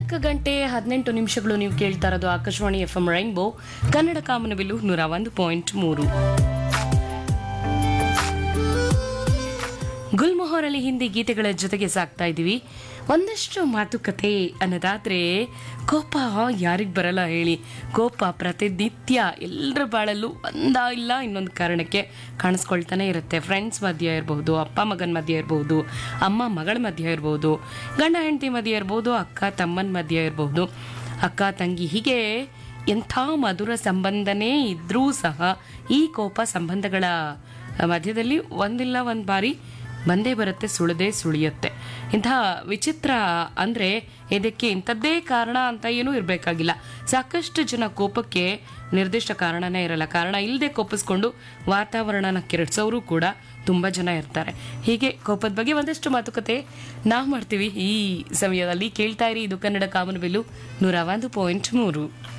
ನಾಲ್ಕು ಗಂಟೆ ಹದಿನೆಂಟು ನಿಮಿಷಗಳು ನೀವು ಕೇಳ್ತಾ ಇರೋದು Akashvani F M rainbow Kannada ಕಾಮನಬಿಲ್ಲು ನೂರ ಒಂದು ಪಾಯಿಂಟ್ ಮೂರು ಗುಲ್ಮೊಹರಲ್ಲಿ ಹಿಂದಿ ಗೀತೆಗಳ ಜೊತೆಗೆ ಸಾಕ್ತಾ ಇದ್ದೀವಿ ಒಂದಷ್ಟು ಮಾತುಕತೆ ಅನ್ನೋದಾದ್ರೆ ಕೋಪ ಯಾರಿಗೆ ಬರಲ್ಲ ಹೇಳಿ ಕೋಪ ಪ್ರತಿನಿತ್ಯ ಎಲ್ಲರ ಬಾಳಲ್ಲೂ ಒಂದ ಇಲ್ಲ ಇನ್ನೊಂದು ಕಾರಣಕ್ಕೆ ಕಾಣಿಸ್ಕೊಳ್ತಾನೆ ಇರುತ್ತೆ ಫ್ರೆಂಡ್ಸ್ ಮಧ್ಯೆ ಇರ್ಬೋದು ಅಪ್ಪ ಮಗನ ಮಧ್ಯೆ ಇರ್ಬೋದು ಅಮ್ಮ ಮಗಳ ಮಧ್ಯೆ ಇರ್ಬೋದು ಗಂಡ ಹೆಂಡತಿ ಮಧ್ಯೆ ಇರ್ಬೋದು ಅಕ್ಕ ತಮ್ಮನ ಮಧ್ಯೆ ಇರ್ಬೋದು ಅಕ್ಕ ತಂಗಿ ಹೀಗೆ ಎಂಥ ಮಧುರ ಸಂಬಂಧನೇ ಇದ್ರೂ ಸಹ ಈ ಕೋಪ ಸಂಬಂಧಗಳ ಮಧ್ಯದಲ್ಲಿ ಒಂದಿಲ್ಲ ಒಂದು ಬಾರಿ ಬಂದೇ ಬರುತ್ತೆ ಸುಳದೆ ಸುಳಿಯುತ್ತೆ ಇಂಥ ವಿಚಿತ್ರ ಅಂದರೆ ಇದಕ್ಕೆ ಇಂಥದ್ದೇ ಕಾರಣ ಅಂತ ಏನೂ ಇರಬೇಕಾಗಿಲ್ಲ ಸಾಕಷ್ಟು ಜನ ಕೋಪಕ್ಕೆ ನಿರ್ದಿಷ್ಟ ಕಾರಣನೇ ಇರಲ್ಲ ಕಾರಣ ಇಲ್ಲದೆ ಕೋಪಿಸ್ಕೊಂಡು ವಾತಾವರಣನ ಕೆರಡ್ಸೋರು ಕೂಡ ತುಂಬ ಜನ ಇರ್ತಾರೆ ಹೀಗೆ ಕೋಪದ ಬಗ್ಗೆ ಒಂದಷ್ಟು ಮಾತುಕತೆ ನಾವು ಮಾಡ್ತೀವಿ ಈ ಸಮಯದಲ್ಲಿ ಕೇಳ್ತಾ ಇರಿ ಇದು ಕನ್ನಡ ಕಾಮನಬಿಲ್ಲು ನೂರ ಒಂದು ಪಾಯಿಂಟ್ ಮೂರು